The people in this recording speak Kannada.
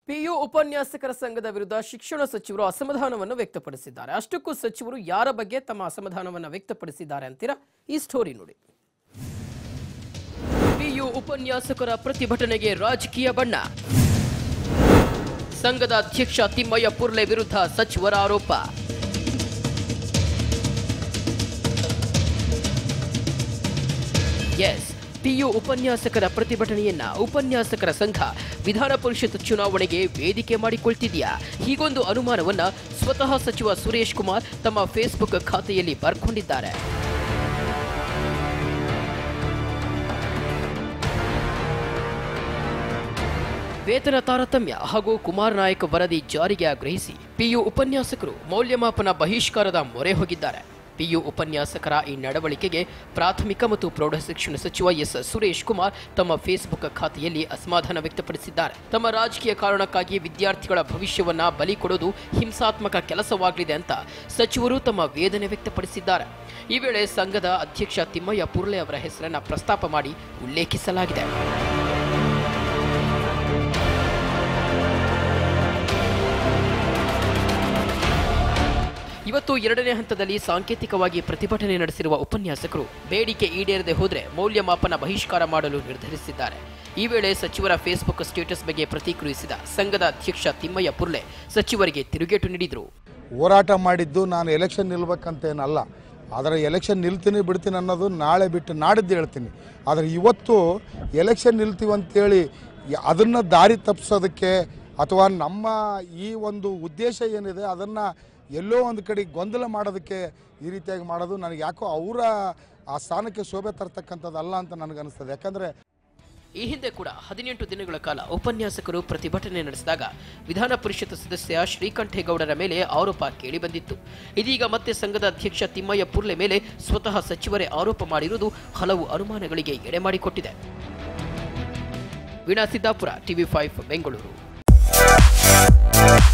ಪಿಯು ಉಪನ್ಯಾಸಕರ ಸಂಘದ ವಿರುದ್ಧ ಶಿಕ್ಷಣ ಸಚಿವರು ಅಸಮಾಧಾನವನ್ನು ವ್ಯಕ್ತಪಡಿಸಿದ್ದಾರೆ ಅಷ್ಟಕ್ಕೂ ಸಚಿವರು ಯಾರ ಬಗ್ಗೆ ತಮ್ಮ ಅಸಮಾಧಾನವನ್ನು ವ್ಯಕ್ತಪಡಿಸಿದ್ದಾರೆ ಅಂತೀರಾ ಈ ಸ್ಟೋರಿ ನೋಡಿ ಪಿಯು ಉಪನ್ಯಾಸಕರ ಪ್ರತಿಭಟನೆಗೆ ರಾಜಕೀಯ ಬಣ್ಣ ಸಂಘದ ಅಧ್ಯಕ್ಷ ತಿಮ್ಮಯ್ಯ ಪುರ್ಲೆ ವಿರುದ್ಧ ಸಚಿವರ ಆರೋಪ ಎಸ್ ಪಿಯು ಉಪನ್ಯಾಸಕರ ಪ್ರತಿಭಟನೆಯನ್ನ ಉಪನ್ಯಾಸಕರ ಸಂಘ ವಿಧಾನ ಪರಿಷತ್ ಚುನಾವಣೆಗೆ ವೇದಿಕೆ ಮಾಡಿಕೊಳ್ತಿದೆಯಾ ಹೀಗೊಂದು ಅನುಮಾನವನ್ನ ಸ್ವತಃ ಸಚಿವ ಸುರೇಶ್ ಕುಮಾರ್ ತಮ್ಮ ಫೇಸ್ಬುಕ್ ಖಾತೆಯಲ್ಲಿ ಬರ್ಕೊಂಡಿದ್ದಾರೆ ವೇತನ ತಾರತಮ್ಯ ಹಾಗೂ ಕುಮಾರ್ ನಾಯಕ್ ವರದಿ ಜಾರಿಗೆ ಆಗ್ರಹಿಸಿ ಪಿಯು ಉಪನ್ಯಾಸಕರು ಮೌಲ್ಯಮಾಪನ ಬಹಿಷ್ಕಾರದ ಮೊರೆ ಹೋಗಿದ್ದಾರೆ ಪಿಯು ಉಪನ್ಯಾಸಕರ ಈ ನಡವಳಿಕೆಗೆ ಪ್ರಾಥಮಿಕ ಮತ್ತು ಪ್ರೌಢಶಿಕ್ಷಣ ಸಚಿವ ಎಸ್ ಸುರೇಶ್ ಕುಮಾರ್ ತಮ್ಮ ಫೇಸ್ಬುಕ್ ಖಾತೆಯಲ್ಲಿ ಅಸಮಾಧಾನ ವ್ಯಕ್ತಪಡಿಸಿದ್ದಾರೆ ತಮ್ಮ ರಾಜಕೀಯ ಕಾರಣಕ್ಕಾಗಿ ವಿದ್ಯಾರ್ಥಿಗಳ ಭವಿಷ್ಯವನ್ನ ಬಲಿ ಕೊಡೋದು ಹಿಂಸಾತ್ಮಕ ಕೆಲಸವಾಗಲಿದೆ ಅಂತ ಸಚಿವರು ತಮ್ಮ ವೇದನೆ ವ್ಯಕ್ತಪಡಿಸಿದ್ದಾರೆ ಈ ವೇಳೆ ಸಂಘದ ಅಧ್ಯಕ್ಷ ತಿಮ್ಮಯ್ಯ ಪುರ್ಲೆ ಅವರ ಹೆಸರನ್ನ ಪ್ರಸ್ತಾಪ ಮಾಡಿ ಉಲ್ಲೇಖಿಸಲಾಗಿದೆ ಇವತ್ತು ಎರಡನೇ ಹಂತದಲ್ಲಿ ಸಾಂಕೇತಿಕವಾಗಿ ಪ್ರತಿಭಟನೆ ನಡೆಸಿರುವ ಉಪನ್ಯಾಸಕರು ಬೇಡಿಕೆ ಈಡೇರದೆ ಹೋದರೆ ಮೌಲ್ಯಮಾಪನ ಬಹಿಷ್ಕಾರ ಮಾಡಲು ನಿರ್ಧರಿಸಿದ್ದಾರೆ ಈ ವೇಳೆ ಸಚಿವರ ಫೇಸ್ಬುಕ್ ಸ್ಟೇಟಸ್ ಬಗ್ಗೆ ಪ್ರತಿಕ್ರಿಯಿಸಿದ ಸಂಘದ ಅಧ್ಯಕ್ಷ ತಿಮ್ಮಯ್ಯ ಪುರ್ಲೆ ಸಚಿವರಿಗೆ ತಿರುಗೇಟು ನೀಡಿದರು ಹೋರಾಟ ಮಾಡಿದ್ದು ನಾನು ಎಲೆಕ್ಷನ್ ನಿಲ್ಬೇಕಂತೇನಲ್ಲ ಆದರೆ ಎಲೆಕ್ಷನ್ ನಿಲ್ತೀನಿ ಬಿಡ್ತೀನಿ ಅನ್ನೋದು ನಾಳೆ ಬಿಟ್ಟು ನಾಡಿದ್ದು ಹೇಳ್ತೀನಿ ಆದರೆ ಇವತ್ತು ಎಲೆಕ್ಷನ್ ನಿಲ್ತೀವಿ ಅಂತೇಳಿ ಅದನ್ನು ದಾರಿ ತಪ್ಪಿಸೋದಕ್ಕೆ ಅಥವಾ ನಮ್ಮ ಈ ಒಂದು ಉದ್ದೇಶ ಏನಿದೆ ಅದನ್ನು ಎಲ್ಲೋ ಒಂದು ಕಡೆ ಗೊಂದಲ ಮಾಡೋದಕ್ಕೆ ಈ ರೀತಿಯಾಗಿ ಮಾಡೋದು ನನಗೆ ಯಾಕೋ ಅವರ ಆ ಸ್ಥಾನಕ್ಕೆ ಶೋಭೆ ತರ್ತಕ್ಕಂಥದ್ದಲ್ಲ ಅಂತ ನನಗನ್ನಿಸ್ತದೆ ಯಾಕಂದರೆ ಈ ಹಿಂದೆ ಕೂಡ ಹದಿನೆಂಟು ದಿನಗಳ ಕಾಲ ಉಪನ್ಯಾಸಕರು ಪ್ರತಿಭಟನೆ ನಡೆಸಿದಾಗ ವಿಧಾನ ಪರಿಷತ್ ಸದಸ್ಯ ಶ್ರೀಕಂಠೇಗೌಡರ ಮೇಲೆ ಆರೋಪ ಕೇಳಿಬಂದಿತ್ತು ಇದೀಗ ಮತ್ತೆ ಸಂಘದ ಅಧ್ಯಕ್ಷ ತಿಮ್ಮಯ್ಯ ಪುರ್ಲೆ ಮೇಲೆ ಸ್ವತಃ ಸಚಿವರೇ ಆರೋಪ ಮಾಡಿರುವುದು ಹಲವು ಅನುಮಾನಗಳಿಗೆ ಎಡೆ ಮಾಡಿಕೊಟ್ಟಿದೆ ವೀಣಾ ಸಿದ್ದಾಪುರ ಟಿವಿ ಫೈವ್ ಬೆಂಗಳೂರು